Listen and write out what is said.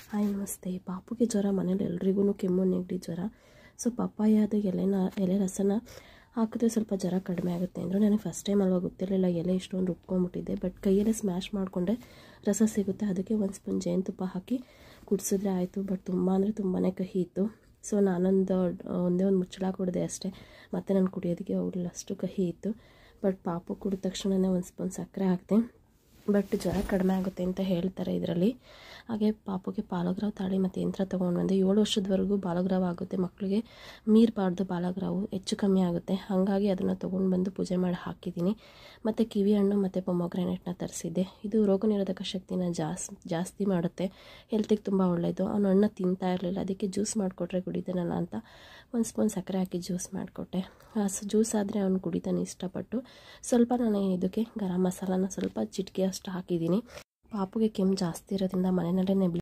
hi ನಮಸ್ತೆ ಪಾಪುಗೆ ಜ್ವರ ಮನೇಲಿ ಎಲ್ರಿಗೂ ಕೆಮ್ಮು ನೆಗಡಿ ಜ್ವರ ಸೊ ಪಪ್ಪಾಯದ ಎಲೆನ ಎಲೆ ರಸನ ಹಾಕಿದ್ರೆ ಸ್ವಲ್ಪ ಜ್ವರ ಕಡಿಮೆ ಆಗುತ್ತೆ ಅಂದರು ನನಗೆ ಫಸ್ಟ್ ಟೈಮ್ ಅಲ್ವಾ ಗೊತ್ತಿರಲಿಲ್ಲ ಎಲೆ ಇಷ್ಟೊಂದು ರುಬ್ಕೊಂಡ್ಬಿಟ್ಟಿದ್ದೆ ಬಟ್ ಕೈಯಲ್ಲೇ ಸ್ಮ್ಯಾಶ್ ಮಾಡಿಕೊಂಡ್ರೆ ರಸ ಸಿಗುತ್ತೆ ಅದಕ್ಕೆ ಒಂದು ಸ್ಪೂನ್ ಜೇನುತುಪ್ಪ ಹಾಕಿ ಕುಡಿಸಿದ್ರೆ ಆಯಿತು ಬಟ್ ತುಂಬ ಅಂದರೆ ತುಂಬಾ ಕಹಿ ಇತ್ತು ಸೊ ನಾನೊಂದು ಒಂದೇ ಒಂದು ಮುಚ್ಚಳ ಕುಡಿದೆ ಅಷ್ಟೇ ಮತ್ತು ನಾನು ಕುಡಿಯೋದಕ್ಕೆ ಹೋಗಲಿಲ್ಲ ಅಷ್ಟು ಕಹಿ ಇತ್ತು ಬಟ್ ಪಾಪು ಕುಡಿದ ತಕ್ಷಣವೇ ಒಂದು ಸ್ಪೂನ್ ಸಕ್ಕರೆ ಹಾಕಿದೆ ಬಟ್ ಜ್ವರ ಕಡಿಮೆ ಆಗುತ್ತೆ ಅಂತ ಹೇಳ್ತಾರೆ ಇದರಲ್ಲಿ ಹಾಗೆ ಪಾಪುಗೆ ಬಾಲಗ್ರಾವ್ ತಾಳಿ ಮತ್ತು ಯಂತ್ರ ತೊಗೊಂಡು ಬಂದೆ ಏಳು ವರ್ಷದವರೆಗೂ ಬಾಲಗ್ರಾವ್ ಆಗುತ್ತೆ ಮಕ್ಕಳಿಗೆ ಮೀರಬಾರ್ದು ಬಾಲಗ್ರಾವು ಹೆಚ್ಚು ಕಮ್ಮಿ ಆಗುತ್ತೆ ಹಾಗಾಗಿ ಅದನ್ನು ತೊಗೊಂಡು ಬಂದು ಪೂಜೆ ಮಾಡಿ ಹಾಕಿದ್ದೀನಿ ಮತ್ತು ಕಿವಿ ಹಣ್ಣು ಮತ್ತು ಪೊಮೊಗ್ರಾನೇಟ್ನ ತರಿಸಿದ್ದೆ ಇದು ರೋಗ ನಿರೋಧಕ ಶಕ್ತಿನ ಜಾಸ್ ಜಾಸ್ತಿ ಮಾಡುತ್ತೆ ಹೆಲ್ತಿಗೆ ತುಂಬ ಒಳ್ಳೆಯದು ಅವನು ಹಣ್ಣು ತಿಂತಾ ಇರಲಿಲ್ಲ ಅದಕ್ಕೆ ಜ್ಯೂಸ್ ಮಾಡಿಕೊಟ್ರೆ ಕುಡಿತಾನಲ್ಲ ಅಂತ ಒಂದು ಸ್ಪೂನ್ ಸಕ್ಕರೆ ಹಾಕಿ ಜ್ಯೂಸ್ ಮಾಡಿಕೊಟ್ಟೆ ಜ್ಯೂಸ್ ಆದರೆ ಅವ್ನು ಕುಡಿತಾನೆ ಇಷ್ಟಪಟ್ಟು ಸ್ವಲ್ಪ ನಾನು ಇದಕ್ಕೆ ಗರಂ ಮಸಾಲಾನ ಸ್ವಲ್ಪ ಚಿಟಿಕೆ ಅಷ್ಟು ಹಾಕಿದ್ದೀನಿ ಪಾಪುಗೆ ಕೆಮ್ಮು ಜಾಸ್ತಿ ಇರೋದ್ರಿಂದ ಮನೆಯಲ್ಲೇ